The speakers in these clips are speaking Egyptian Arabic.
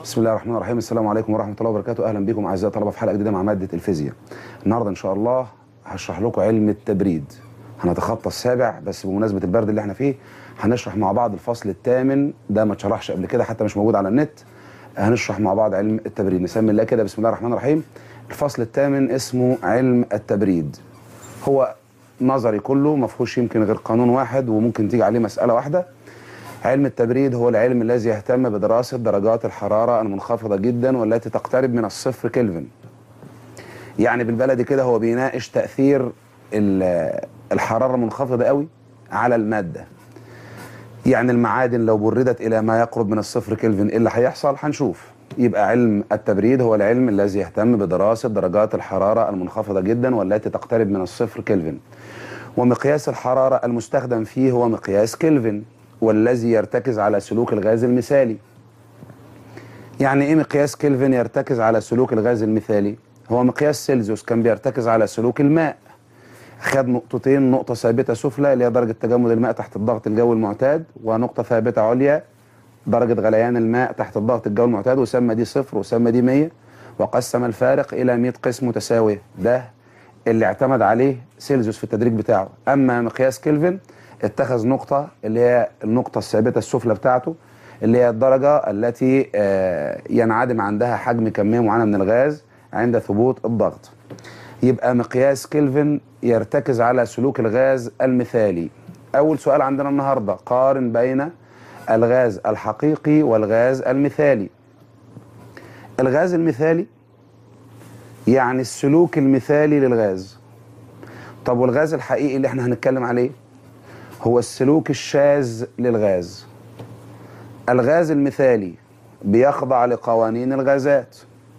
بسم الله الرحمن الرحيم السلام عليكم ورحمه الله وبركاته اهلا بكم اعزائي الطلبه في حلقه جديده مع ماده الفيزياء النهارده ان شاء الله هشرح لكم علم التبريد هنتخطى السابع بس بمناسبه البرد اللي احنا فيه هنشرح مع بعض الفصل الثامن ده ما اتشرحش قبل كده حتى مش موجود على النت هنشرح مع بعض علم التبريد نسمي الله كده بسم الله الرحمن الرحيم الفصل الثامن اسمه علم التبريد هو نظري كله ما فيهوش يمكن غير قانون واحد وممكن تيجي عليه مساله واحده علم التبريد هو العلم الذي يهتم بدراسة درجات الحرارة المنخفضة جدا والتي تقترب من الصفر كلفن يعني بالبلدي كده هو بيناقش تأثير ال- الحرارة المنخفضة قوي على المادة يعني المعادن لو بردت إلى ما يقرب من الصفر كلفن إيه اللي هيحصل هنشوف يبقى علم التبريد هو العلم الذي يهتم بدراسة درجات الحرارة المنخفضة جدا والتي تقترب من الصفر كلفن ومقياس الحرارة المستخدم فيه هو مقياس كلفن والذي يرتكز على سلوك الغاز المثالي يعني ايه مقياس كلفن يرتكز على سلوك الغاز المثالي هو مقياس سيلزيوس كان بيرتكز على سلوك الماء خد نقطتين نقطة ثابتة سفلى اللي هي درجة تجمد الماء تحت الضغط الجوي المعتاد ونقطة ثابتة عليا درجة غليان الماء تحت الضغط الجوي المعتاد وسمى دي صفر وسمى دي 100 وقسم الفارق إلى 100 قسم متساوية ده اللي اعتمد عليه سيلزيوس في التدريج بتاعه أما مقياس كلفن اتخذ نقطة اللي هي النقطة الثابتة السفلى بتاعته اللي هي الدرجة التي آه، ينعدم عندها حجم كمية معينة من الغاز عند ثبوت الضغط يبقى مقياس كلفن يرتكز على سلوك الغاز المثالي أول سؤال عندنا النهاردة قارن بين الغاز الحقيقي والغاز المثالي الغاز المثالي يعني السلوك المثالي للغاز طب والغاز الحقيقي اللي احنا هنتكلم عليه هو السلوك الشاذ للغاز الغاز المثالي بيخضع لقوانين الغازات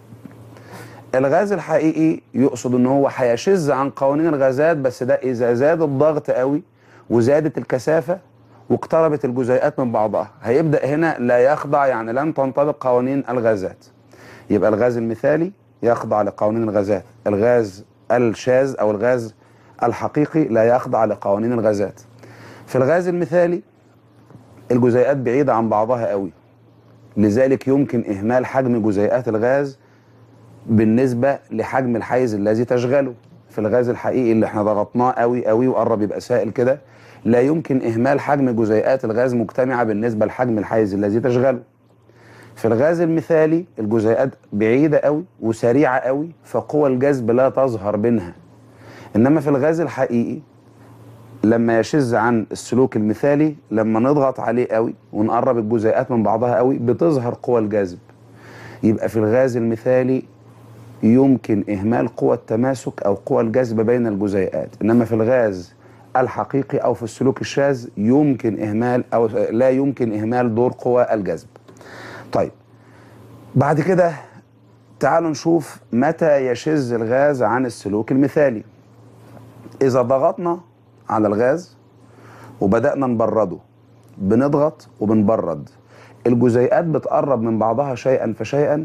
الغاز الحقيقي يقصد ان هو هيشذ عن قوانين الغازات بس ده اذا زاد الضغط قوي وزادت الكثافه واقتربت الجزيئات من بعضها هيبدا هنا لا يخضع يعني لن تنطبق قوانين الغازات يبقى الغاز المثالي يخضع لقوانين الغازات الغاز الشاذ او الغاز الحقيقي لا يخضع لقوانين الغازات في الغاز المثالي الجزيئات بعيدة عن بعضها قوي لذلك يمكن إهمال حجم جزيئات الغاز بالنسبة لحجم الحيز الذي تشغله في الغاز الحقيقي اللي احنا ضغطناه قوي قوي وقرب يبقى سائل كده لا يمكن إهمال حجم جزيئات الغاز مجتمعة بالنسبة لحجم الحيز الذي تشغله في الغاز المثالي الجزيئات بعيدة قوي وسريعة قوي فقوى الجذب لا تظهر بينها إنما في الغاز الحقيقي لما يشذ عن السلوك المثالي لما نضغط عليه قوي ونقرب الجزيئات من بعضها قوي بتظهر قوى الجذب يبقى في الغاز المثالي يمكن إهمال قوى التماسك أو قوى الجذب بين الجزيئات إنما في الغاز الحقيقي أو في السلوك الشاذ يمكن إهمال أو لا يمكن إهمال دور قوى الجذب طيب بعد كده تعالوا نشوف متى يشذ الغاز عن السلوك المثالي إذا ضغطنا على الغاز وبدأنا نبرده بنضغط وبنبرد الجزيئات بتقرب من بعضها شيئا فشيئا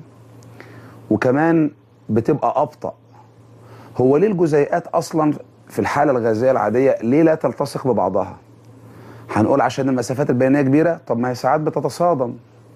وكمان بتبقى أبطأ هو ليه الجزيئات أصلا في الحالة الغازية العادية ليه لا تلتصق ببعضها هنقول عشان المسافات البينية كبيرة طب ما هي ساعات بتتصادم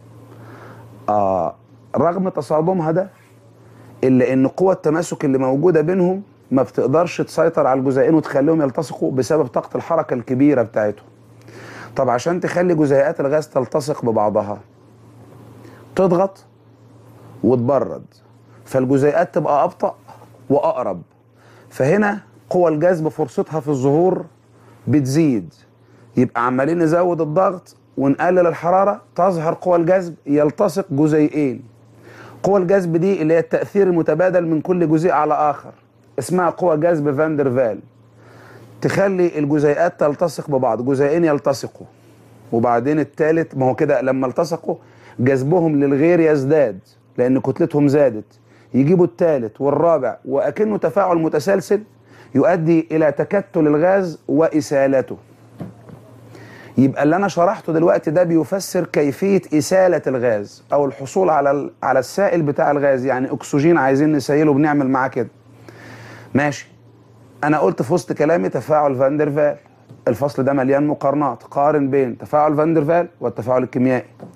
آه رغم تصادمها ده إلا إن قوة التماسك اللي موجودة بينهم ما بتقدرش تسيطر على الجزيئين وتخليهم يلتصقوا بسبب طاقة الحركة الكبيرة بتاعتهم طب عشان تخلي جزيئات الغاز تلتصق ببعضها تضغط وتبرد فالجزيئات تبقى أبطأ وأقرب فهنا قوى الجذب فرصتها في الظهور بتزيد يبقى عمالين نزود الضغط ونقلل الحرارة تظهر قوى الجذب يلتصق جزيئين قوى الجذب دي اللي هي التأثير المتبادل من كل جزيء على آخر اسمها قوى جذب فاندر فال تخلي الجزيئات تلتصق ببعض جزيئين يلتصقوا وبعدين الثالث ما هو كده لما التصقوا جذبهم للغير يزداد لأن كتلتهم زادت يجيبوا الثالث والرابع وأكنه تفاعل متسلسل يؤدي إلى تكتل الغاز وإسالته يبقى اللي انا شرحته دلوقتي ده بيفسر كيفيه اساله الغاز او الحصول على ال- على السائل بتاع الغاز يعني اكسجين عايزين نسيله بنعمل معاه كده ماشي انا قلت في وسط كلامي تفاعل فاندرفال الفصل ده مليان مقارنات قارن بين تفاعل فاندرفال والتفاعل الكيميائي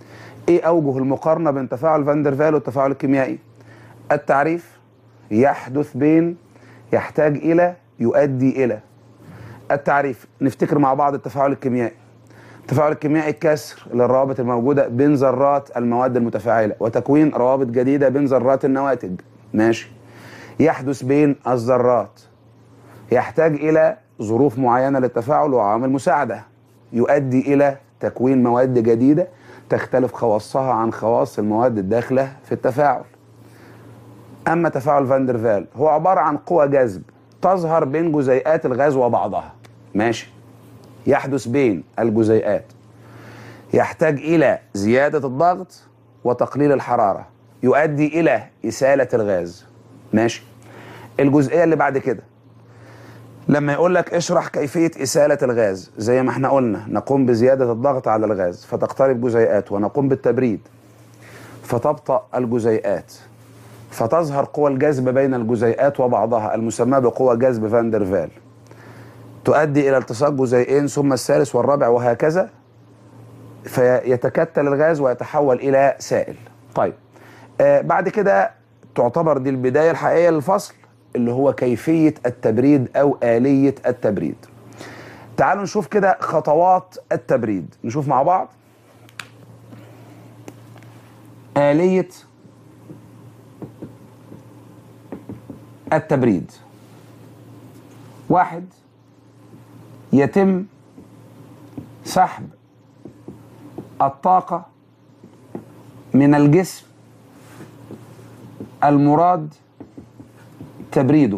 ايه اوجه المقارنه بين تفاعل فاندرفال والتفاعل الكيميائي التعريف يحدث بين يحتاج الى يؤدي الى التعريف نفتكر مع بعض التفاعل الكيميائي التفاعل الكيميائي كسر للروابط الموجوده بين ذرات المواد المتفاعله وتكوين روابط جديده بين ذرات النواتج ماشي يحدث بين الذرات يحتاج الى ظروف معينه للتفاعل وعوامل مساعده يؤدي الى تكوين مواد جديده تختلف خواصها عن خواص المواد الداخله في التفاعل اما تفاعل فاندرفال هو عباره عن قوى جذب تظهر بين جزيئات الغاز وبعضها ماشي يحدث بين الجزيئات يحتاج الى زياده الضغط وتقليل الحراره يؤدي الى اساله الغاز ماشي الجزئيه اللي بعد كده لما يقول لك اشرح كيفيه اساله الغاز زي ما احنا قلنا نقوم بزياده الضغط على الغاز فتقترب جزيئاته ونقوم بالتبريد فتبطأ الجزيئات فتظهر قوى الجذب بين الجزيئات وبعضها المسمى بقوى جذب فاندرفال تؤدي الى التصاق جزيئين ثم الثالث والرابع وهكذا فيتكتل الغاز ويتحول الى سائل طيب آه بعد كده تعتبر دي البدايه الحقيقيه للفصل اللي هو كيفيه التبريد او اليه التبريد تعالوا نشوف كده خطوات التبريد نشوف مع بعض آلية التبريد واحد يتم سحب الطاقة من الجسم المراد تبريده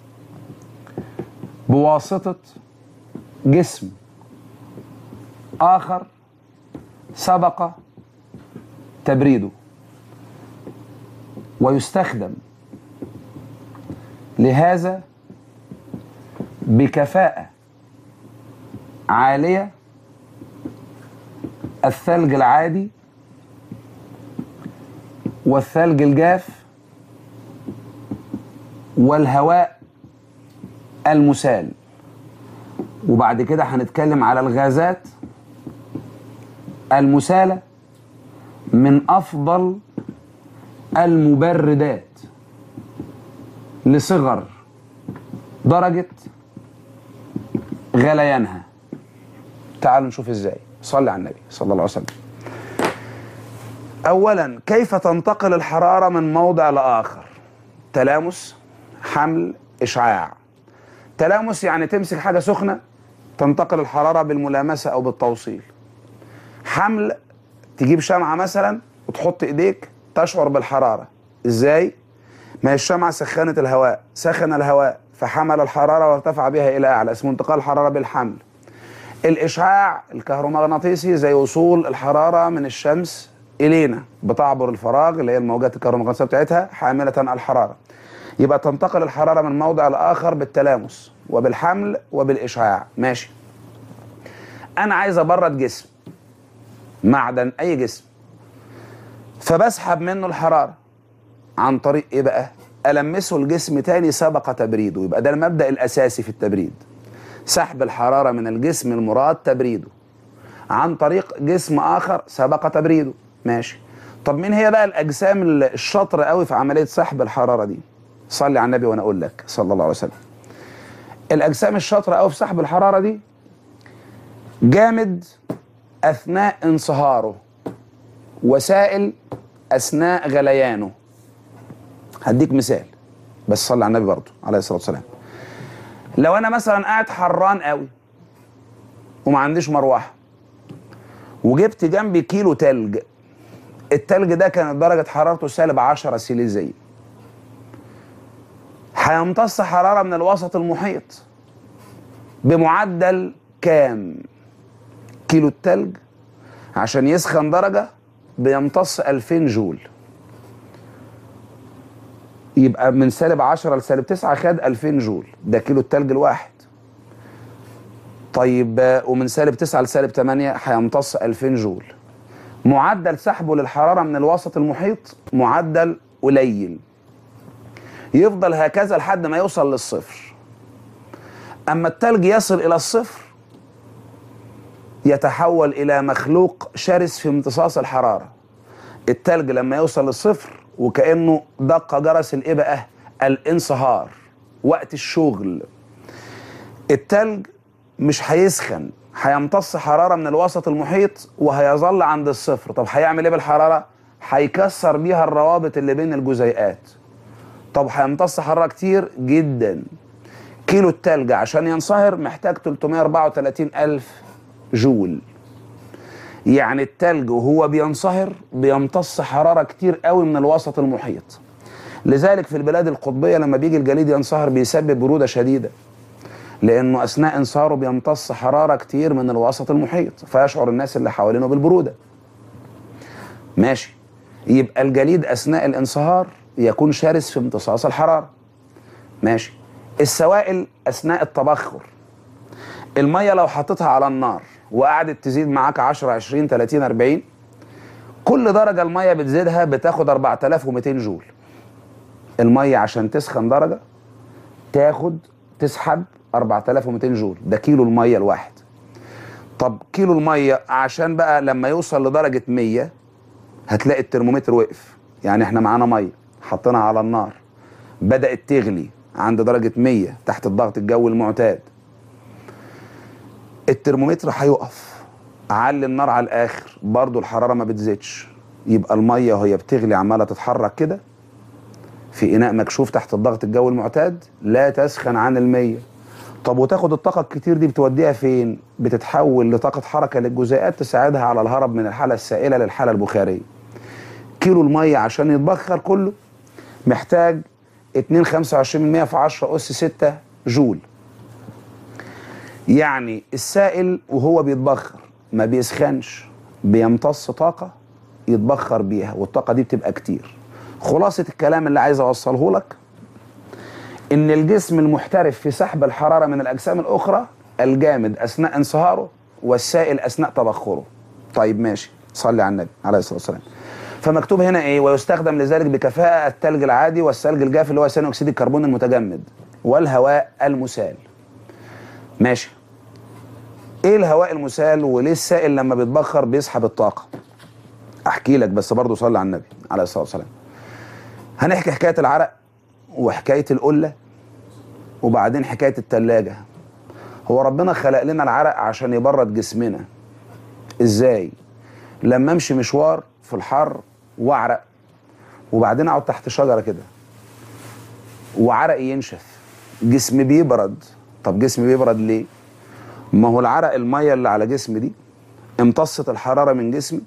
بواسطة جسم آخر سبق تبريده ويستخدم لهذا بكفاءة عالية الثلج العادي والثلج الجاف والهواء المسال وبعد كده هنتكلم على الغازات المسالة من أفضل المبردات لصغر درجة غليانها تعالوا نشوف ازاي صلي على النبي صلى الله عليه وسلم اولا كيف تنتقل الحرارة من موضع لآخر تلامس حمل اشعاع تلامس يعني تمسك حاجة سخنة تنتقل الحرارة بالملامسة او بالتوصيل حمل تجيب شمعة مثلا وتحط ايديك تشعر بالحرارة ازاي ما هي الشمعة سخنت الهواء سخن الهواء فحمل الحرارة وارتفع بها إلى أعلى اسمه انتقال الحرارة بالحمل الإشعاع الكهرومغناطيسي زي وصول الحرارة من الشمس إلينا بتعبر الفراغ اللي هي الموجات الكهرومغناطيسية بتاعتها حاملة الحرارة يبقى تنتقل الحرارة من موضع لآخر بالتلامس وبالحمل وبالإشعاع ماشي أنا عايز أبرد جسم معدن أي جسم فبسحب منه الحرارة عن طريق ايه بقى المسه الجسم تاني سبق تبريده يبقى ده المبدا الاساسي في التبريد سحب الحراره من الجسم المراد تبريده عن طريق جسم اخر سبق تبريده ماشي طب مين هي بقى الاجسام الشاطره قوي في عمليه سحب الحراره دي صلي على النبي وانا اقول لك صلى الله عليه وسلم الاجسام الشاطره قوي في سحب الحراره دي جامد اثناء انصهاره وسائل اثناء غليانه هديك مثال بس صلي على النبي برضه عليه الصلاه والسلام لو انا مثلا قاعد حران قوي وما عنديش مروحه وجبت جنبي كيلو تلج التلج ده كانت درجه حرارته سالب 10 سيليزيه هيمتص حراره من الوسط المحيط بمعدل كام كيلو التلج عشان يسخن درجه بيمتص 2000 جول يبقى من سالب 10 لسالب 9 خد 2000 جول ده كيلو التلج الواحد طيب ومن سالب 9 لسالب 8 هيمتص 2000 جول معدل سحبه للحرارة من الوسط المحيط معدل قليل يفضل هكذا لحد ما يوصل للصفر أما التلج يصل إلى الصفر يتحول إلى مخلوق شرس في امتصاص الحرارة التلج لما يوصل للصفر وكانه دق جرس الايه بقى الانصهار وقت الشغل التلج مش هيسخن هيمتص حراره من الوسط المحيط وهيظل عند الصفر طب هيعمل ايه بالحراره هيكسر بيها الروابط اللي بين الجزيئات طب هيمتص حراره كتير جدا كيلو التلج عشان ينصهر محتاج 334 ألف جول يعني التلج وهو بينصهر بيمتص حرارة كتير قوي من الوسط المحيط لذلك في البلاد القطبية لما بيجي الجليد ينصهر بيسبب برودة شديدة لأنه أثناء انصهاره بيمتص حرارة كتير من الوسط المحيط فيشعر الناس اللي حوالينه بالبرودة ماشي يبقى الجليد أثناء الانصهار يكون شرس في امتصاص الحرارة ماشي السوائل أثناء التبخر المية لو حطيتها على النار وقعدت تزيد معاك 10 20 30 40 كل درجة المية بتزيدها بتاخد 4200 جول المية عشان تسخن درجة تاخد تسحب 4200 جول ده كيلو المية الواحد طب كيلو المية عشان بقى لما يوصل لدرجة 100 هتلاقي الترمومتر وقف يعني احنا معانا مية حطيناها على النار بدأت تغلي عند درجة 100 تحت الضغط الجوي المعتاد الترمومتر هيقف علي النار على الاخر برضو الحراره ما بتزيدش يبقى الميه وهي بتغلي عماله تتحرك كده في اناء مكشوف تحت الضغط الجوي المعتاد لا تسخن عن المية طب وتاخد الطاقه الكتير دي بتوديها فين بتتحول لطاقه حركه للجزيئات تساعدها على الهرب من الحاله السائله للحاله البخاريه كيلو الميه عشان يتبخر كله محتاج 2 25% في 10 اس 6 جول يعني السائل وهو بيتبخر ما بيسخنش بيمتص طاقة يتبخر بيها والطاقة دي بتبقى كتير خلاصة الكلام اللي عايز أوصله لك إن الجسم المحترف في سحب الحرارة من الأجسام الأخرى الجامد أثناء انصهاره والسائل أثناء تبخره طيب ماشي صلي على النبي عليه الصلاة والسلام فمكتوب هنا إيه ويستخدم لذلك بكفاءة الثلج العادي والثلج الجاف اللي هو ثاني أكسيد الكربون المتجمد والهواء المسال ماشي ايه الهواء المسال وليه السائل لما بيتبخر بيسحب الطاقه احكي لك بس برضه صلي على النبي عليه الصلاه والسلام هنحكي حكايه العرق وحكايه القله وبعدين حكايه التلاجة هو ربنا خلق لنا العرق عشان يبرد جسمنا ازاي لما امشي مشوار في الحر واعرق وبعدين اقعد تحت شجره كده وعرقي ينشف جسمي بيبرد طب جسمي بيبرد ليه ما هو العرق الميه اللي على جسمي دي امتصت الحراره من جسمي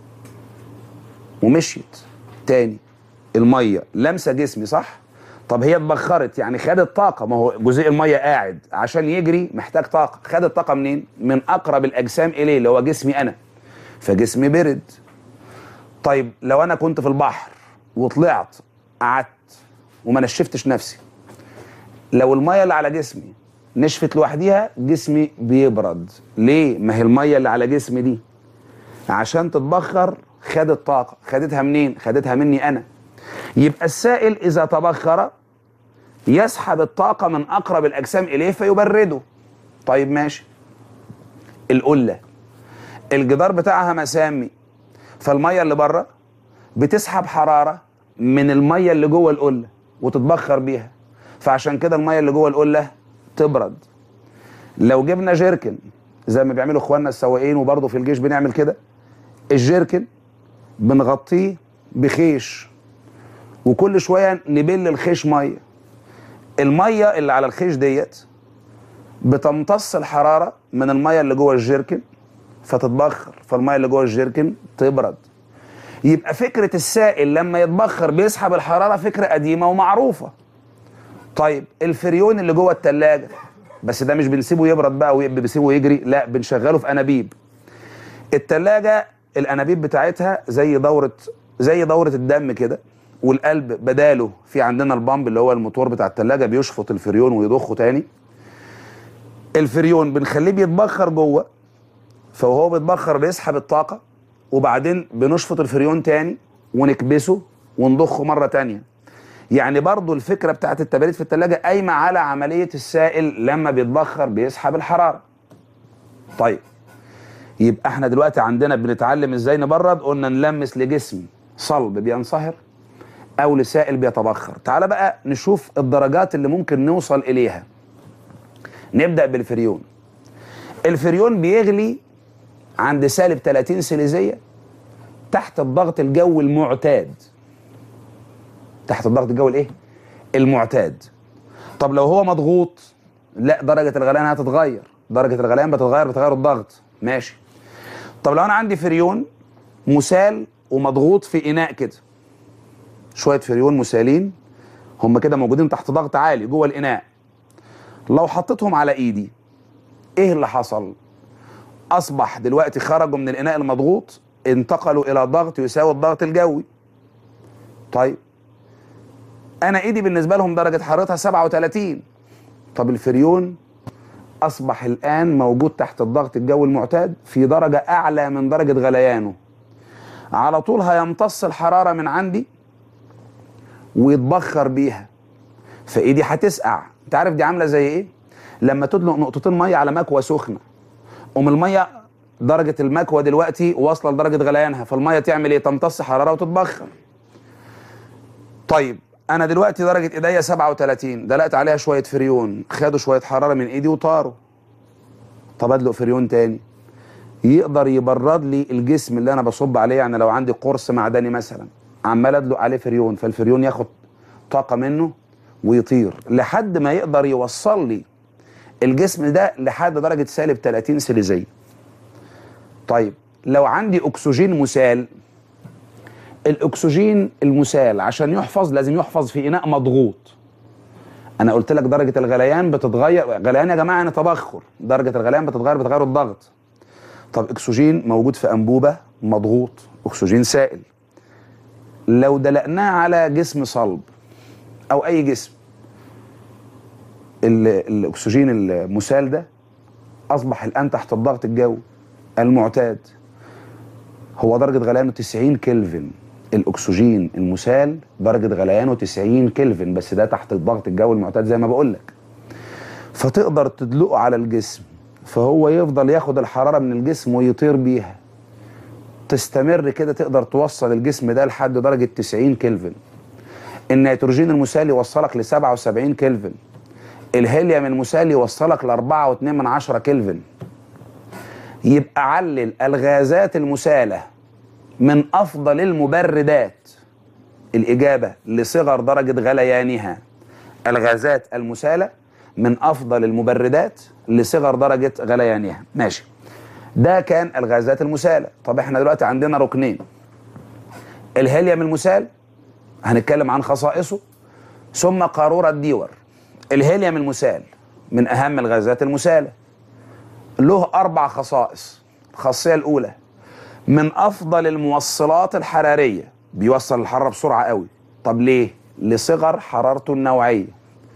ومشيت تاني الميه لمسه جسمي صح طب هي اتبخرت يعني خدت طاقه ما هو جزيء الميه قاعد عشان يجري محتاج طاقه خدت طاقه منين من اقرب الاجسام اليه اللي هو جسمي انا فجسمي برد طيب لو انا كنت في البحر وطلعت قعدت وما نشفتش نفسي لو الميه اللي على جسمي نشفت لوحديها جسمي بيبرد ليه ما هي الميه اللي على جسمي دي عشان تتبخر خدت طاقه خدتها منين خدتها مني انا يبقى السائل اذا تبخر يسحب الطاقه من اقرب الاجسام اليه فيبرده طيب ماشي القله الجدار بتاعها مسامي فالميه اللي بره بتسحب حراره من الميه اللي جوه القله وتتبخر بيها فعشان كده الميه اللي جوه القله تبرد لو جبنا جيركن زي ما بيعملوا اخواننا السواقين وبرضه في الجيش بنعمل كده الجيركن بنغطيه بخيش وكل شويه نبل الخيش ميه الميه اللي على الخيش ديت بتمتص الحراره من الميه اللي جوه الجيركن فتتبخر فالميه اللي جوه الجيركن تبرد يبقى فكره السائل لما يتبخر بيسحب الحراره فكره قديمه ومعروفه طيب الفريون اللي جوه التلاجة بس ده مش بنسيبه يبرد بقى وبنسيبه يجري لا بنشغله في انابيب التلاجة الانابيب بتاعتها زي دورة زي دورة الدم كده والقلب بداله في عندنا البامب اللي هو الموتور بتاع التلاجة بيشفط الفريون ويضخه تاني الفريون بنخليه بيتبخر جوه فهو بيتبخر بيسحب الطاقة وبعدين بنشفط الفريون تاني ونكبسه ونضخه مرة تانية يعني برضو الفكرة بتاعت التبريد في التلاجة قايمة على عملية السائل لما بيتبخر بيسحب الحرارة طيب يبقى احنا دلوقتي عندنا بنتعلم ازاي نبرد قلنا نلمس لجسمي صلب بينصهر او لسائل بيتبخر تعال بقى نشوف الدرجات اللي ممكن نوصل اليها نبدا بالفريون الفريون بيغلي عند سالب 30 سيليزيه تحت الضغط الجوي المعتاد تحت الضغط الجوي الايه المعتاد طب لو هو مضغوط لا درجه الغليان هتتغير درجه الغليان بتتغير بتغير الضغط ماشي طب لو انا عندي فريون مسال ومضغوط في اناء كده شويه فريون مسالين هم كده موجودين تحت ضغط عالي جوه الاناء لو حطيتهم على ايدي ايه اللي حصل اصبح دلوقتي خرجوا من الاناء المضغوط انتقلوا الى ضغط يساوي الضغط الجوي طيب انا ايدي بالنسبه لهم درجه حرارتها 37 طب الفريون اصبح الان موجود تحت الضغط الجوي المعتاد في درجه اعلى من درجه غليانه على طول هيمتص الحراره من عندي ويتبخر بيها فايدي هتسقع انت عارف دي عامله زي ايه لما تدلق نقطتين ميه على مكوه سخنه قوم الميه درجه المكوه دلوقتي واصله لدرجه غليانها فالميه تعمل ايه تمتص حراره وتتبخر طيب انا دلوقتي درجه ايديا 37 دلقت عليها شويه فريون خدوا شويه حراره من ايدي وطاروا طب ادلق فريون تاني يقدر يبرد لي الجسم اللي انا بصب عليه يعني لو عندي قرص معدني مثلا عمال ادلق عليه فريون فالفريون ياخد طاقه منه ويطير لحد ما يقدر يوصل لي الجسم ده لحد درجه سالب 30 سيليزيه طيب لو عندي اكسجين مسال الاكسجين المسال عشان يحفظ لازم يحفظ في اناء مضغوط انا قلت لك درجه الغليان بتتغير غليان يا جماعه يعني تبخر درجه الغليان بتتغير بتغير الضغط طب اكسجين موجود في انبوبه مضغوط اكسجين سائل لو دلقناه على جسم صلب او اي جسم ال- الاكسجين المسال ده اصبح الان تحت الضغط الجوي المعتاد هو درجه غليانه 90 كلفن الاكسجين المسال درجه غليانه 90 كلفن بس ده تحت الضغط الجوي المعتاد زي ما بقول لك فتقدر تدلقه على الجسم فهو يفضل ياخد الحراره من الجسم ويطير بيها تستمر كده تقدر توصل الجسم ده لحد درجه 90 كلفن النيتروجين المسال يوصلك ل 77 كلفن الهيليوم المسال يوصلك ل 4.2 من عشرة كلفن يبقى علل الغازات المسالة من أفضل المبردات الإجابة لصغر درجة غليانها الغازات المسالة من أفضل المبردات لصغر درجة غليانها ماشي ده كان الغازات المسالة طب احنا دلوقتي عندنا ركنين الهيليوم المسال هنتكلم عن خصائصه ثم قارورة ديور الهيليوم المسال من أهم الغازات المسالة له أربع خصائص الخاصية الأولى من أفضل الموصلات الحرارية بيوصل الحرارة بسرعة قوي طب ليه؟ لصغر حرارته النوعية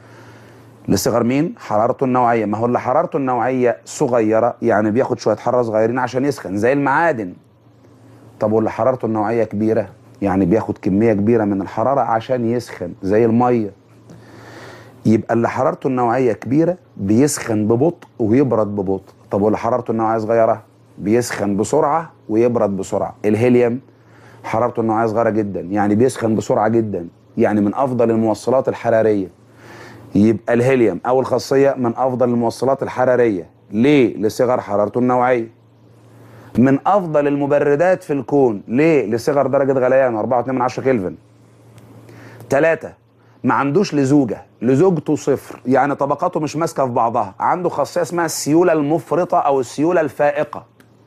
لصغر مين؟ حرارته النوعية ما هو اللي حرارته النوعية صغيرة يعني بياخد شوية حرارة صغيرين عشان يسخن زي المعادن طب واللي حرارته النوعية كبيرة يعني بياخد كمية كبيرة من الحرارة عشان يسخن زي المية يبقى اللي حرارته النوعية كبيرة بيسخن ببطء ويبرد ببطء طب واللي حرارته النوعية صغيرة بيسخن بسرعة ويبرد بسرعة الهيليوم حرارته النوعية صغيرة جدا يعني بيسخن بسرعة جدا يعني من أفضل الموصلات الحرارية يبقى الهيليوم أول خاصية من أفضل الموصلات الحرارية ليه؟ لصغر حرارته النوعية من أفضل المبردات في الكون ليه؟ لصغر درجة غليان 4.2 من 10 كلفن ثلاثة ما عندوش لزوجة لزوجته صفر يعني طبقاته مش ماسكة في بعضها عنده خاصية اسمها السيولة المفرطة أو السيولة الفائقة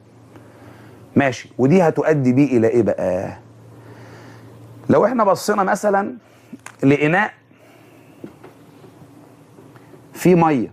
ماشي ودي هتؤدي بيه إلى إيه بقى لو احنا بصينا مثلا لإناء فيه مية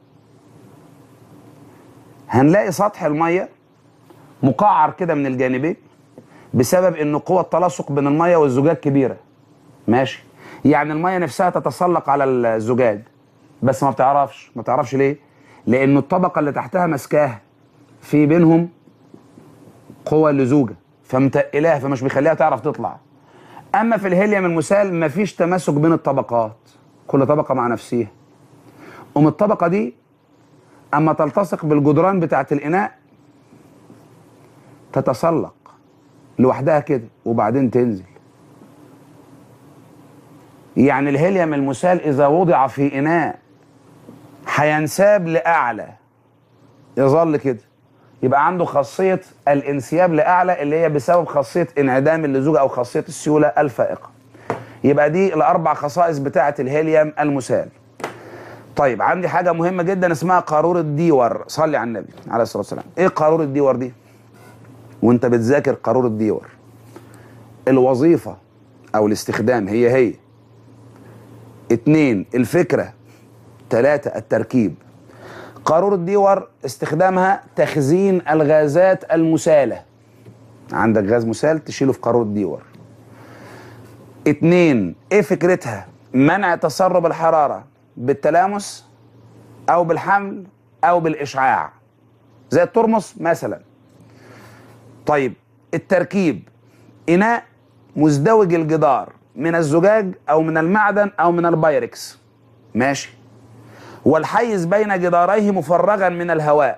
هنلاقي سطح المية مقعر كده من الجانبين بسبب ان قوة التلاصق بين المية والزجاج كبيرة ماشي يعني المية نفسها تتسلق على الزجاج بس ما بتعرفش ما بتعرفش ليه لان الطبقة اللي تحتها ماسكاها في بينهم قوة لزوجة فمتقلاها فمش بيخليها تعرف تطلع اما في الهيليوم المسال مفيش تماسك بين الطبقات كل طبقة مع نفسها قوم الطبقة دي اما تلتصق بالجدران بتاعت الاناء تتسلق لوحدها كده وبعدين تنزل يعني الهيليوم المسال اذا وضع في اناء هينساب لاعلى يظل كده يبقى عنده خاصيه الانسياب لاعلى اللي هي بسبب خاصيه انعدام اللزوجه او خاصيه السيوله الفائقه يبقى دي الاربع خصائص بتاعه الهيليوم المسال طيب عندي حاجه مهمه جدا اسمها قاروره ديور صلي على النبي عليه الصلاه والسلام ايه قاروره ديور دي وانت بتذاكر قاروره ديور الوظيفه او الاستخدام هي هي اتنين الفكره تلاتة التركيب قارورة ديور استخدامها تخزين الغازات المسالة عندك غاز مسال تشيله في قارورة ديور اتنين ايه فكرتها منع تسرب الحرارة بالتلامس او بالحمل او بالاشعاع زي الترمس مثلا طيب التركيب اناء مزدوج الجدار من الزجاج او من المعدن او من البايركس ماشي والحيز بين جداريه مفرغا من الهواء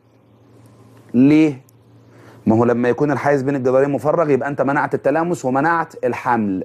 ليه ما هو لما يكون الحيز بين الجدارين مفرغ يبقى انت منعت التلامس ومنعت الحمل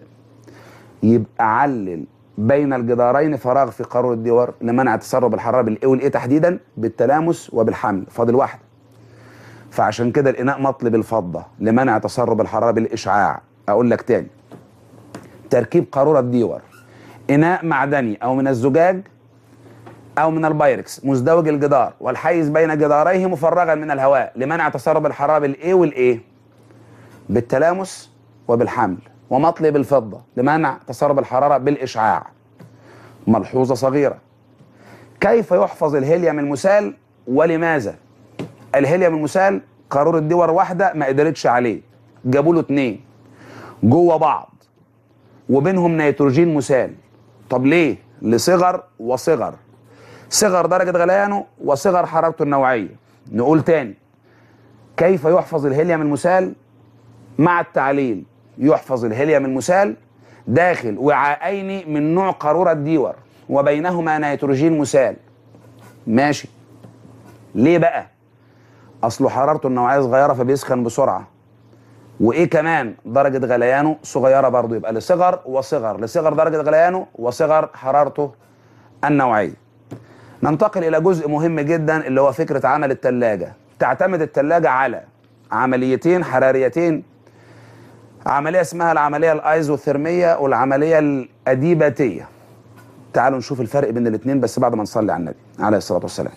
يبقى علل بين الجدارين فراغ في قارورة الديوار لمنع تسرب الحراره بالايه والايه تحديدا بالتلامس وبالحمل فاضل واحده فعشان كده الاناء مطلب الفضه لمنع تسرب الحراره بالاشعاع اقول لك تاني تركيب قاروره ديور اناء معدني او من الزجاج او من البايركس مزدوج الجدار والحيز بين جداريه مفرغا من الهواء لمنع تسرب الحراره بالايه والايه بالتلامس وبالحمل ومطلب الفضه لمنع تسرب الحراره بالاشعاع ملحوظه صغيره كيف يحفظ الهيليوم المسال ولماذا الهيليوم المسال قارورة دور واحدة ما قدرتش عليه جابوا له اتنين جوه بعض وبينهم نيتروجين مسال طب ليه لصغر وصغر صغر درجة غليانه وصغر حرارته النوعية نقول تاني كيف يحفظ الهيليوم المسال مع التعليل يحفظ الهيليوم المسال داخل وعاءين من نوع قارورة ديور وبينهما نيتروجين مسال ماشي ليه بقى اصله حرارته النوعيه صغيره فبيسخن بسرعه وايه كمان درجه غليانه صغيره برضه يبقى لصغر وصغر لصغر درجه غليانه وصغر حرارته النوعيه ننتقل الى جزء مهم جدا اللي هو فكره عمل الثلاجه تعتمد الثلاجه على عمليتين حراريتين عمليه اسمها العمليه الايزوثيرميه والعمليه الاديباتيه تعالوا نشوف الفرق بين الاثنين بس بعد ما نصلي على النبي عليه الصلاه والسلام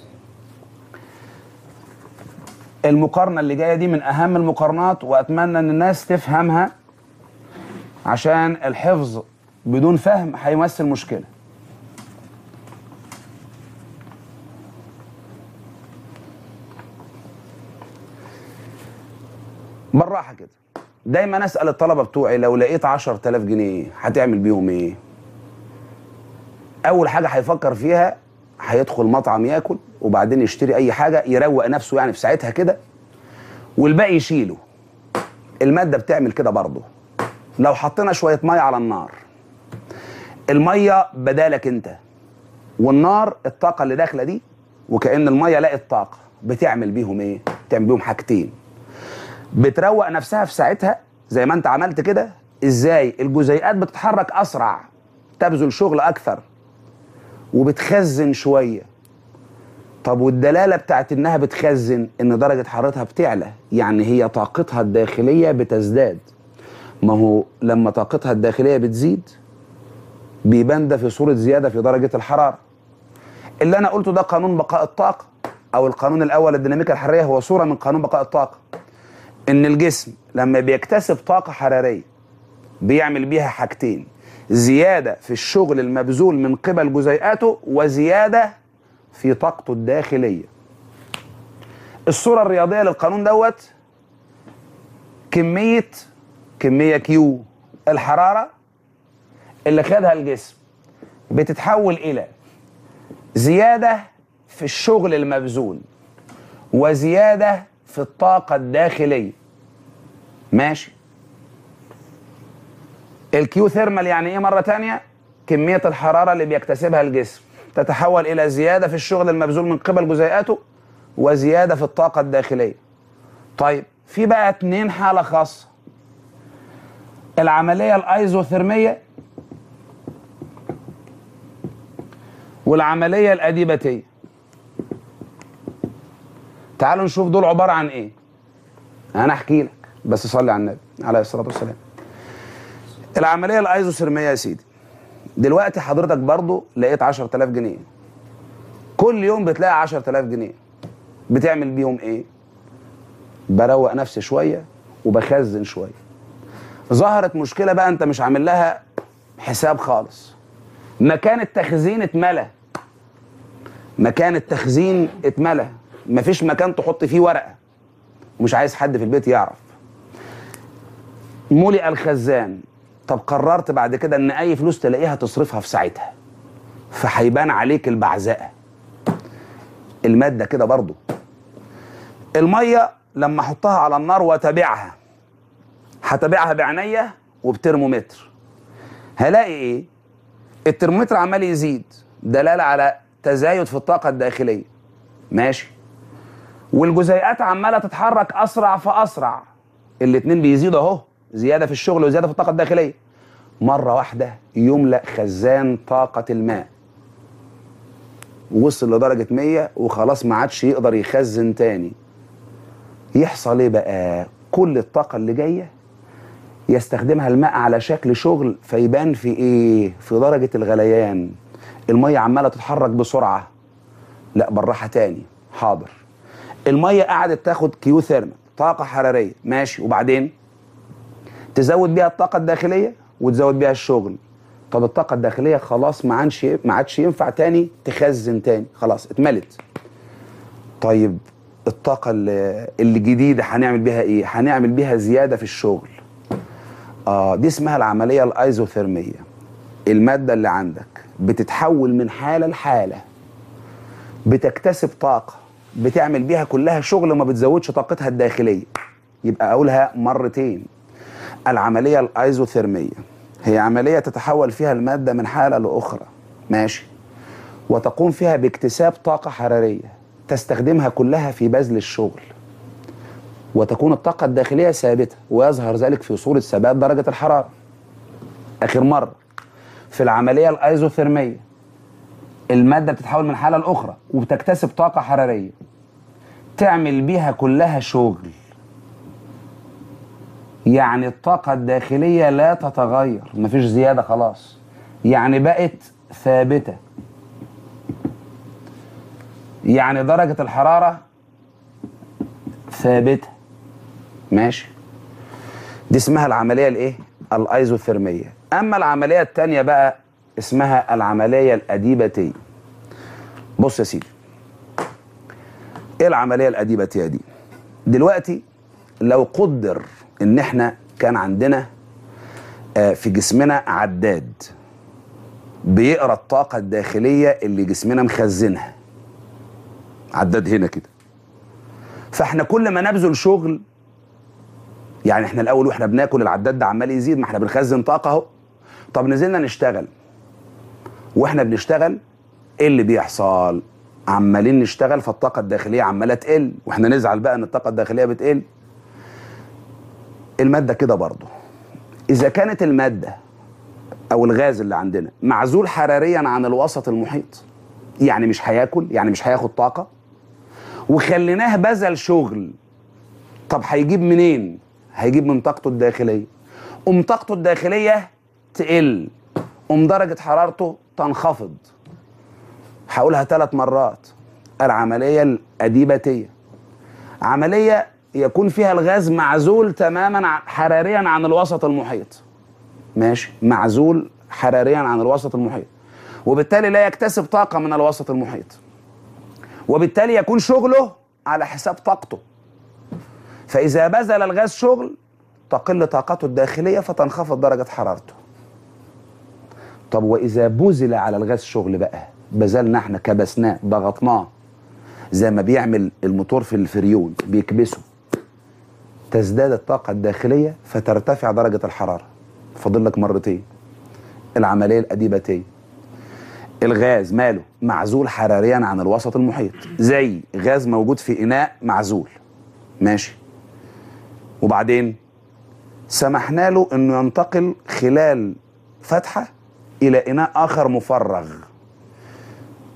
المقارنة اللي جاية دي من أهم المقارنات وأتمنى إن الناس تفهمها عشان الحفظ بدون فهم هيمثل مشكلة. بالراحة كده. دايما أسأل الطلبة بتوعي لو لقيت 10000 جنيه هتعمل بيهم إيه؟ أول حاجة هيفكر فيها هيدخل مطعم ياكل وبعدين يشتري اي حاجه يروق نفسه يعني في ساعتها كده والباقي يشيله الماده بتعمل كده برضه لو حطينا شويه ميه على النار الميه بدالك انت والنار الطاقه اللي داخله دي وكأن الميه لقت طاقه بتعمل بيهم ايه بتعمل بيهم حاجتين بتروق نفسها في ساعتها زي ما انت عملت كده ازاي الجزيئات بتتحرك اسرع تبذل شغل اكثر وبتخزن شويه طب والدلاله بتاعت انها بتخزن ان درجه حرارتها بتعلى يعني هي طاقتها الداخليه بتزداد ما هو لما طاقتها الداخليه بتزيد بيبان ده في صوره زياده في درجه الحراره اللي انا قلته ده قانون بقاء الطاقه او القانون الاول الديناميكا الحراريه هو صوره من قانون بقاء الطاقه ان الجسم لما بيكتسب طاقه حراريه بيعمل بيها حاجتين زياده في الشغل المبذول من قبل جزيئاته وزياده في طاقته الداخليه الصوره الرياضيه للقانون دوت كميه كميه كيو الحراره اللي خدها الجسم بتتحول الى زياده في الشغل المبذول وزياده في الطاقه الداخليه ماشي الكيو ثيرمال يعني ايه مره تانية كميه الحراره اللي بيكتسبها الجسم تتحول الى زياده في الشغل المبذول من قبل جزيئاته وزياده في الطاقه الداخليه طيب في بقى اتنين حاله خاصه العمليه الايزوثيرميه والعمليه الاديباتيه تعالوا نشوف دول عباره عن ايه انا احكي لك بس صلي على النبي عليه الصلاه والسلام العمليه الايزوثيرميه يا سيدي دلوقتي حضرتك برضو لقيت 10000 جنيه كل يوم بتلاقي 10000 جنيه بتعمل بيهم ايه بروق نفسي شويه وبخزن شويه ظهرت مشكله بقى انت مش عامل لها حساب خالص مكان التخزين اتملى مكان التخزين اتملى مفيش مكان تحط فيه ورقه ومش عايز حد في البيت يعرف ملئ الخزان طب قررت بعد كده ان اي فلوس تلاقيها تصرفها في ساعتها فهيبان عليك البعزقه الماده كده برضو الميه لما احطها على النار واتابعها هتابعها بعينيا وبترمومتر هلاقي ايه الترمومتر عمال يزيد دلاله على تزايد في الطاقه الداخليه ماشي والجزيئات عماله تتحرك اسرع فاسرع الاتنين بيزيدوا اهو زياده في الشغل وزياده في الطاقه الداخليه مره واحده يملا خزان طاقه الماء وصل لدرجه 100 وخلاص ما عادش يقدر يخزن تاني يحصل ايه بقى كل الطاقه اللي جايه يستخدمها الماء على شكل شغل فيبان في ايه في درجه الغليان الميه عماله تتحرك بسرعه لا بالراحه تاني حاضر الميه قعدت تاخد كيو ثيرمال طاقه حراريه ماشي وبعدين تزود بيها الطاقه الداخليه وتزود بيها الشغل طب الطاقه الداخليه خلاص ما عادش ما عادش ينفع تاني تخزن تاني خلاص اتملت طيب الطاقه اللي الجديده هنعمل بيها ايه هنعمل بيها زياده في الشغل اه دي اسمها العمليه الايزوثيرميه الماده اللي عندك بتتحول من حاله لحاله بتكتسب طاقه بتعمل بيها كلها شغل وما بتزودش طاقتها الداخليه يبقى اقولها مرتين العمليه الايزوثيرميه هي عمليه تتحول فيها الماده من حاله لاخرى ماشي وتقوم فيها باكتساب طاقه حراريه تستخدمها كلها في بذل الشغل وتكون الطاقة الداخلية ثابتة ويظهر ذلك في صورة ثبات درجة الحرارة آخر مرة في العملية الأيزوثيرمية المادة بتتحول من حالة لأخرى وبتكتسب طاقة حرارية تعمل بيها كلها شغل يعني الطاقة الداخلية لا تتغير مفيش زيادة خلاص يعني بقت ثابتة يعني درجة الحرارة ثابتة ماشي دي اسمها العملية الايه الايزوثيرمية اما العملية التانية بقى اسمها العملية الاديباتية بص يا سيدي ايه العملية الاديباتية دي دلوقتي لو قدر ان احنا كان عندنا آه، في جسمنا عداد بيقرا الطاقة الداخلية اللي جسمنا مخزنها عداد هنا كده فاحنا كل ما نبذل شغل يعني احنا الاول واحنا بناكل العداد ده عمال يزيد ما احنا بنخزن طاقه اهو طب نزلنا نشتغل واحنا بنشتغل ايه اللي بيحصل عمالين نشتغل فالطاقه الداخليه عماله تقل واحنا نزعل بقى ان الطاقه الداخليه بتقل الماده كده برضه اذا كانت الماده او الغاز اللي عندنا معزول حراريا عن الوسط المحيط يعني مش هياكل يعني مش هياخد طاقه وخليناه بذل شغل طب هيجيب منين هيجيب من طاقته الداخليه ام طاقته الداخليه تقل ام درجه حرارته تنخفض هقولها ثلاث مرات العمليه الاديباتيه عمليه يكون فيها الغاز معزول تماما ع- حراريا عن الوسط المحيط ماشي معزول حراريا عن الوسط المحيط وبالتالي لا يكتسب طاقه من الوسط المحيط وبالتالي يكون شغله على حساب طاقته فإذا بذل الغاز شغل تقل طاقته الداخلية فتنخفض درجة حرارته طب وإذا بذل على الغاز شغل بقى بذلنا احنا كبسناه ضغطناه زي ما بيعمل الموتور في الفريون بيكبسه تزداد الطاقة الداخلية فترتفع درجة الحرارة فاضل لك مرتين العملية الأديباتية الغاز ماله معزول حراريا عن الوسط المحيط زي غاز موجود في إناء معزول ماشي وبعدين سمحنا له انه ينتقل خلال فتحه الى اناء اخر مفرغ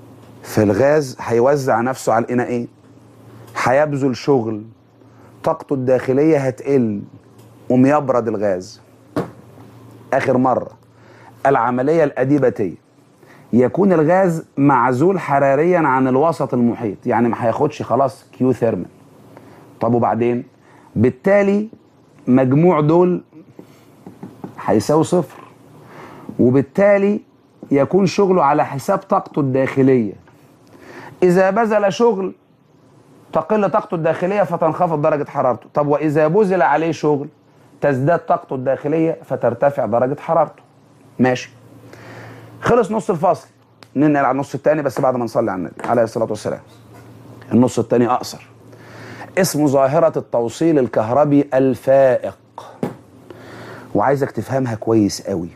فالغاز هيوزع نفسه على الإناءين هيبذل شغل طاقته الداخلية هتقل قوم يبرد الغاز آخر مرة العملية الأديباتية يكون الغاز معزول حراريا عن الوسط المحيط يعني ما هياخدش خلاص كيو ثيرمال طب وبعدين بالتالي مجموع دول هيساوي صفر وبالتالي يكون شغله على حساب طاقته الداخلية إذا بذل شغل تقل طاقته الداخلية فتنخفض درجة حرارته طب وإذا بذل عليه شغل تزداد طاقته الداخلية فترتفع درجة حرارته ماشي خلص نص الفصل ننقل على النص الثاني بس بعد ما نصلي على النبي عليه الصلاة والسلام النص الثاني أقصر اسمه ظاهرة التوصيل الكهربي الفائق وعايزك تفهمها كويس قوي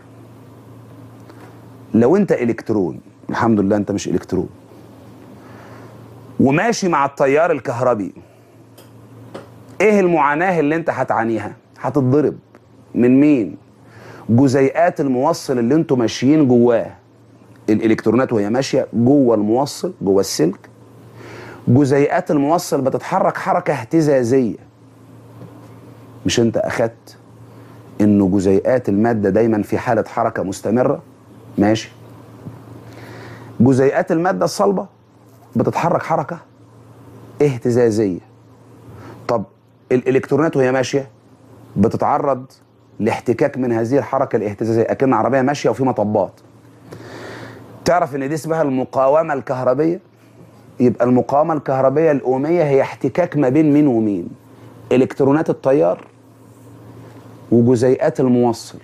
لو انت الكترون الحمد لله انت مش الكترون وماشي مع التيار الكهربي ايه المعاناة اللي انت هتعانيها هتتضرب من مين جزيئات الموصل اللي انتوا ماشيين جواه الالكترونات وهي ماشيه جوه الموصل جوه السلك جزيئات الموصل بتتحرك حركه اهتزازيه مش انت اخدت انه جزيئات الماده دايما في حاله حركه مستمره ماشي جزيئات الماده الصلبه بتتحرك حركه اهتزازيه طب الالكترونات وهي ماشيه بتتعرض لاحتكاك من هذه الحركه الاهتزازيه اكن عربيه ماشيه وفي مطبات تعرف ان دي اسمها المقاومه الكهربيه يبقى المقاومه الكهربيه الاوميه هي احتكاك ما بين مين ومين الكترونات التيار وجزيئات الموصل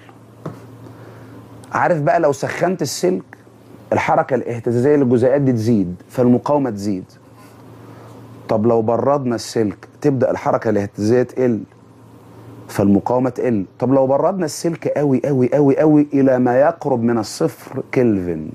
عارف بقى لو سخنت السلك الحركه الاهتزازيه للجزيئات دي تزيد فالمقاومه تزيد طب لو بردنا السلك تبدا الحركه الاهتزازيه تقل فالمقاومه تقل طب لو بردنا السلك قوي قوي قوي قوي الى ما يقرب من الصفر كلفن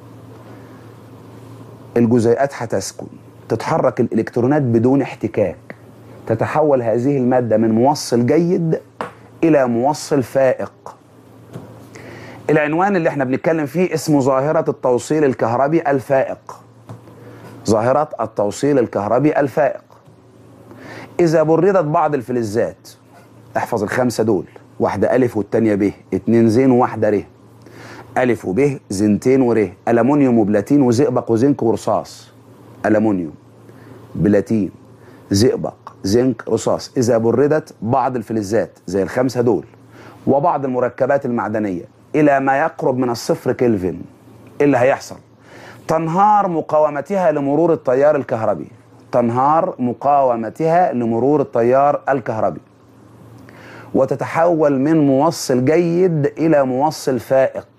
الجزيئات هتسكن تتحرك الالكترونات بدون احتكاك تتحول هذه الماده من موصل جيد الى موصل فائق العنوان اللي احنا بنتكلم فيه اسمه ظاهره التوصيل الكهربي الفائق ظاهره التوصيل الكهربي الفائق اذا بردت بعض الفلزات احفظ الخمسه دول واحده الف والتانيه ب اتنين زين وواحده ر الف وب زنتين ور المونيوم وبلاتين وزئبق وزنك ورصاص المونيوم بلاتين زئبق زنك رصاص اذا بردت بعض الفلزات زي الخمسه دول وبعض المركبات المعدنيه الى ما يقرب من الصفر كلفن ايه اللي هيحصل تنهار مقاومتها لمرور التيار الكهربي تنهار مقاومتها لمرور التيار الكهربي وتتحول من موصل جيد الى موصل فائق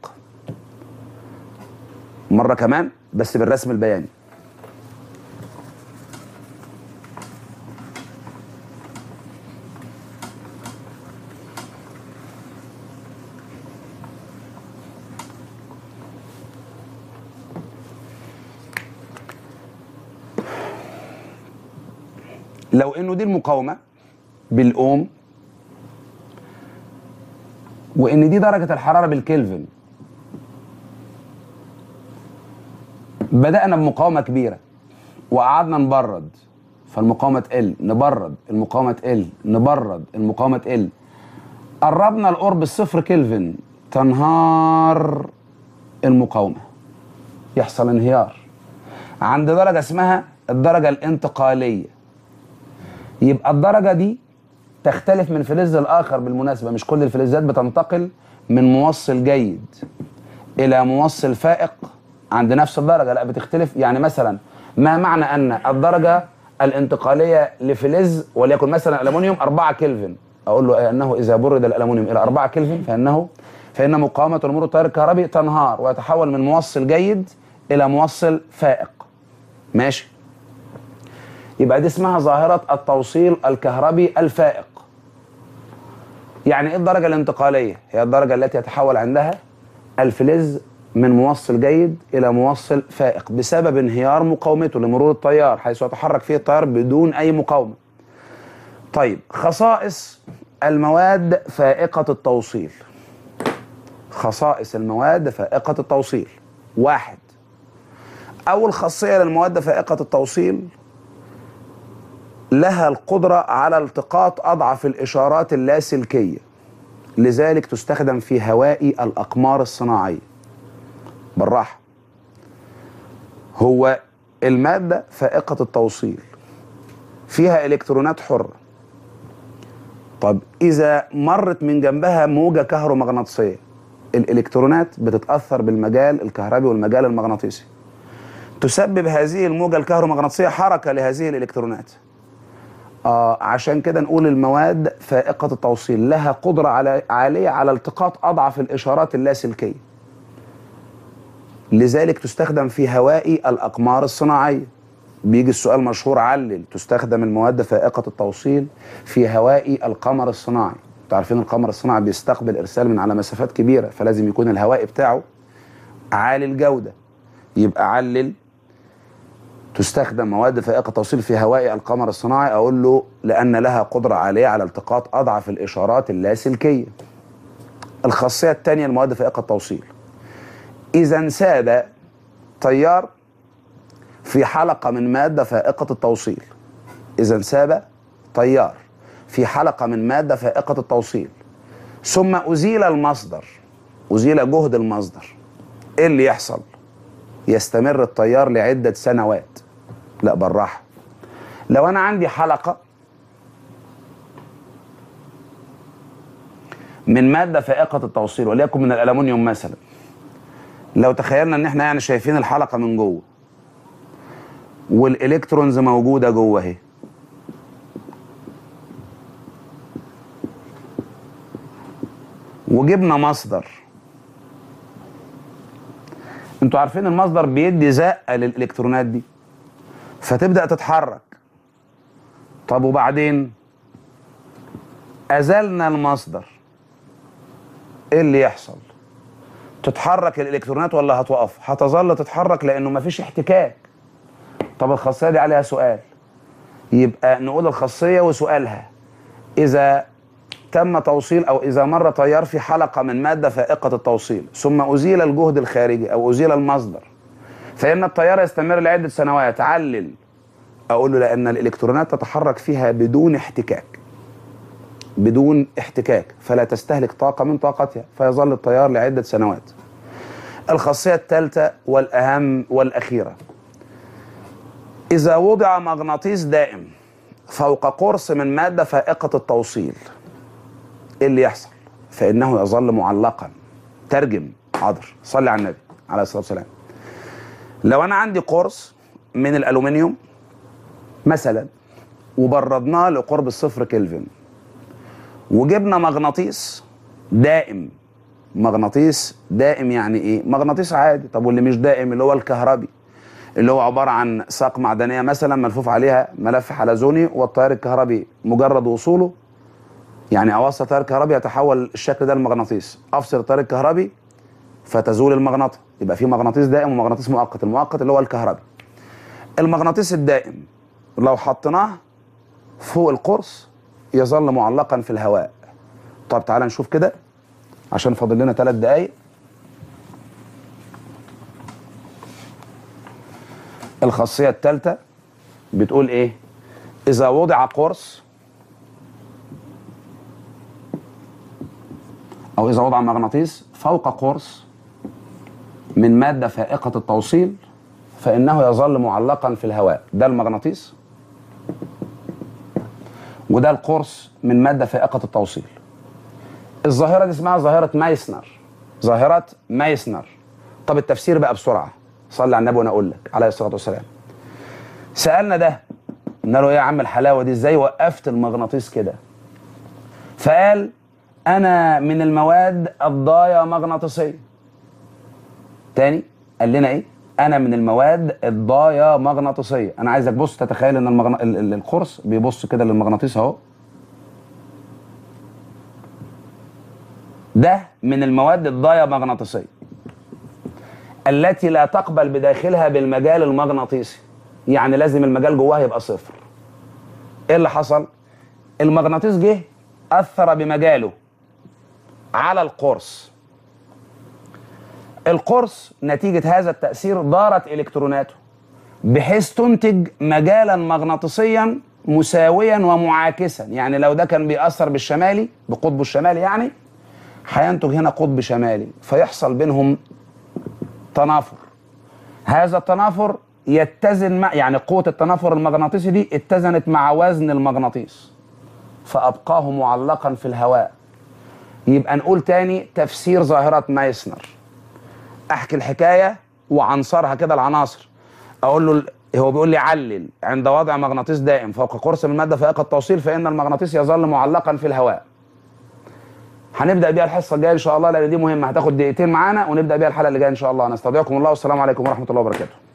مره كمان بس بالرسم البياني لو انه دي المقاومه بالاوم وان دي درجه الحراره بالكلفن بدانا بمقاومه كبيره وقعدنا نبرد فالمقاومه تقل نبرد المقاومه تقل نبرد المقاومه تقل قربنا لقرب الصفر كلفن تنهار المقاومه يحصل انهيار عند درجه اسمها الدرجه الانتقاليه يبقى الدرجه دي تختلف من فلز الاخر بالمناسبه مش كل الفلزات بتنتقل من موصل جيد الى موصل فائق عند نفس الدرجه لا بتختلف يعني مثلا ما معنى ان الدرجه الانتقاليه لفلز وليكن مثلا الالومنيوم 4 كلفن اقول له انه اذا برد الالومنيوم الى 4 كلفن فانه فان مقاومه مرور التيار الكهربي تنهار ويتحول من موصل جيد الى موصل فائق ماشي يبقى دي اسمها ظاهره التوصيل الكهربي الفائق يعني ايه الدرجه الانتقاليه هي الدرجه التي يتحول عندها الفلز من موصل جيد الى موصل فائق بسبب انهيار مقاومته لمرور التيار حيث يتحرك فيه التيار بدون اي مقاومه طيب خصائص المواد فائقه التوصيل خصائص المواد فائقه التوصيل واحد اول خاصيه للمواد فائقه التوصيل لها القدره على التقاط اضعف الاشارات اللاسلكيه لذلك تستخدم في هوائي الاقمار الصناعيه بالراحه هو الماده فائقه التوصيل فيها الكترونات حره طب اذا مرت من جنبها موجه كهرومغناطيسيه الالكترونات بتتاثر بالمجال الكهربي والمجال المغناطيسي تسبب هذه الموجه الكهرومغناطيسيه حركه لهذه الالكترونات آه عشان كده نقول المواد فائقه التوصيل لها قدره على عاليه على التقاط اضعف الاشارات اللاسلكيه لذلك تستخدم في هوائي الاقمار الصناعيه بيجي السؤال مشهور علل تستخدم المواد فائقه التوصيل في هوائي القمر الصناعي انتوا عارفين القمر الصناعي بيستقبل ارسال من على مسافات كبيره فلازم يكون الهواء بتاعه عالي الجوده يبقى علل تستخدم مواد فائقه توصيل في هواء القمر الصناعي اقول له لان لها قدره عاليه على التقاط اضعف الاشارات اللاسلكيه الخاصيه الثانيه المواد فائقه التوصيل اذا انساب تيار في حلقه من ماده فائقه التوصيل اذا انساب تيار في حلقه من ماده فائقه التوصيل ثم ازيل المصدر ازيل جهد المصدر ايه اللي يحصل يستمر التيار لعده سنوات لا بالراحه لو انا عندي حلقه من ماده فائقه التوصيل وليكن من الالومنيوم مثلا لو تخيلنا ان احنا يعني شايفين الحلقه من جوه والالكترونز موجوده جوه اهي وجبنا مصدر انتوا عارفين المصدر بيدي زقه للالكترونات دي فتبدا تتحرك طب وبعدين ازلنا المصدر ايه اللي يحصل تتحرك الالكترونات ولا هتوقف هتظل تتحرك لانه مفيش احتكاك طب الخاصيه دي عليها سؤال يبقى نقول الخاصيه وسؤالها اذا تم توصيل او اذا مر تيار في حلقه من ماده فائقه التوصيل ثم ازيل الجهد الخارجي او ازيل المصدر فان التيار يستمر لعده سنوات علل اقول له لان الالكترونات تتحرك فيها بدون احتكاك بدون احتكاك فلا تستهلك طاقه من طاقتها فيظل التيار لعده سنوات الخاصيه الثالثه والاهم والاخيره اذا وضع مغناطيس دائم فوق قرص من ماده فائقه التوصيل ايه اللي يحصل فانه يظل معلقا ترجم حاضر صلي على النبي عليه الصلاه والسلام لو انا عندي قرص من الالومنيوم مثلا وبردناه لقرب الصفر كلفن وجبنا مغناطيس دائم مغناطيس دائم يعني ايه مغناطيس عادي طب واللي مش دائم اللي هو الكهربي اللي هو عباره عن ساق معدنيه مثلا ملفوف عليها ملف حلزوني والتيار الكهربي مجرد وصوله يعني اوصل تيار كهربي يتحول الشكل ده لمغناطيس افصل التيار الكهربي فتزول المغناطه يبقى في مغناطيس دائم ومغناطيس مؤقت المؤقت اللي هو الكهربي المغناطيس الدائم لو حطيناه فوق القرص يظل معلقا في الهواء طب تعالى نشوف كده عشان فاضل لنا ثلاث دقايق الخاصية الثالثة بتقول ايه اذا وضع قرص او اذا وضع مغناطيس فوق قرص من مادة فائقة التوصيل فانه يظل معلقا في الهواء ده المغناطيس وده القرص من مادة فائقة التوصيل الظاهرة دي اسمها ظاهرة مايسنر ظاهرة مايسنر طب التفسير بقى بسرعة صلي على النبي وانا اقول لك عليه الصلاة والسلام سألنا ده قلنا له ايه يا عم الحلاوة دي ازاي وقفت المغناطيس كده فقال انا من المواد الضايا مغناطيسية تاني قال لنا ايه انا من المواد الضايا مغناطيسيه انا عايزك بص تتخيل ان المغن... ال- ال- القرص بيبص كده للمغناطيس اهو ده من المواد الضايا مغناطيسيه التي لا تقبل بداخلها بالمجال المغناطيسي يعني لازم المجال جواها يبقى صفر ايه اللي حصل المغناطيس جه اثر بمجاله على القرص القرص نتيجة هذا التأثير دارت إلكتروناته بحيث تنتج مجالا مغناطيسيا مساويا ومعاكسا يعني لو ده كان بيأثر بالشمالي بقطبه الشمالي يعني هينتج هنا قطب شمالي فيحصل بينهم تنافر هذا التنافر يتزن مع يعني قوة التنافر المغناطيسي دي اتزنت مع وزن المغناطيس فأبقاه معلقا في الهواء يبقى نقول تاني تفسير ظاهرة مايسنر أحكي الحكاية وعنصرها كده العناصر أقول له هو بيقول لي علل عند وضع مغناطيس دائم فوق قرص من المادة فائقة التوصيل فإن المغناطيس يظل معلقا في الهواء هنبدا بيها الحصه الجايه ان شاء الله لان دي مهمه هتاخد دقيقتين معانا ونبدا بيها الحلقه اللي جايه ان شاء الله نستودعكم الله والسلام عليكم ورحمه الله وبركاته